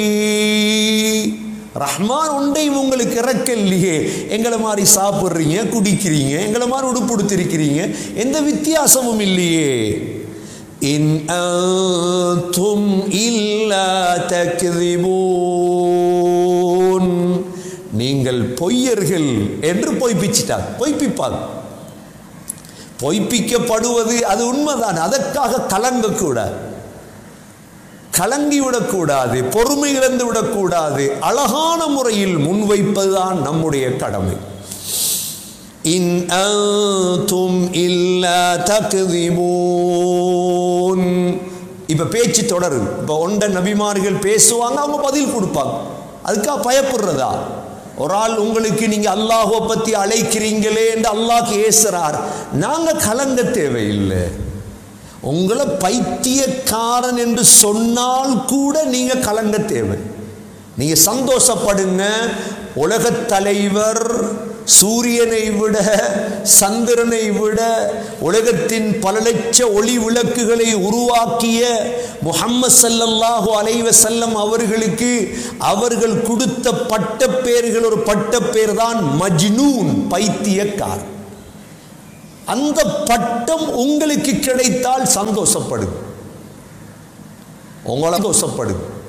ரஹ்மான் ஒன்றையும் உங்களுக்கு இறக்கல்லையே எங்களை மாதிரி சாப்பிட்றீங்க குடிக்கிறீங்க எங்களை மாதிரி உடுப்புடுத்திருக்கிறீங்க எந்த வித்தியாசமும் இல்லையே இன் அன்தும் இல்லா தக்திபூன் நீங்கள் பொய்யர்கள் என்று பொய்ப்பிச்சிட்டாங்க பொய்ப்பிப்பாங்க பொய்ப்பிக்கப்படுவது அது உண்மைதான் அதற்காக கலங்கக்கூடாது கலங்கி விடக்கூடாது பொறுமை இழந்து விடக்கூடாது அழகான முறையில் முன்வைப்பதுதான் நம்முடைய கடமை இன் அன்தும் இல்லா தக்திபூன் இப்ப பேச்சு தொடருது இப்ப ஒண்ட நபிமார்கள் பேசுவாங்க அவங்க பதில் கொடுப்பாங்க அதுக்காக பயப்படுறதா ஒரு ஆள் உங்களுக்கு நீங்க அல்லாஹுவை பத்தி அழைக்கிறீங்களே என்று அல்லாஹ் ஏசுறார் நாங்க கலங்க தேவையில்லை உங்களை பைத்தியக்காரன் என்று சொன்னால் கூட நீங்க கலங்க தேவை நீங்க சந்தோஷப்படுங்க உலகத் தலைவர் சூரியனை விட சந்திரனை விட உலகத்தின் பல லட்ச ஒளி விளக்குகளை உருவாக்கிய முஹம்மது ஸல்லல்லாஹு அலைஹி வஸல்லம் அவர்களுக்கு அவர்கள் கொடுத்த பட்டப்பேர்கள் ஒரு பட்டப்பேர் தான் மஜ்னூன் பைத்தியக்காரன் அந்த பட்டம் உங்களுக்கு கிடைத்தால் சந்தோஷப்படுங்க உங்களை சந்தோஷப்படுங்க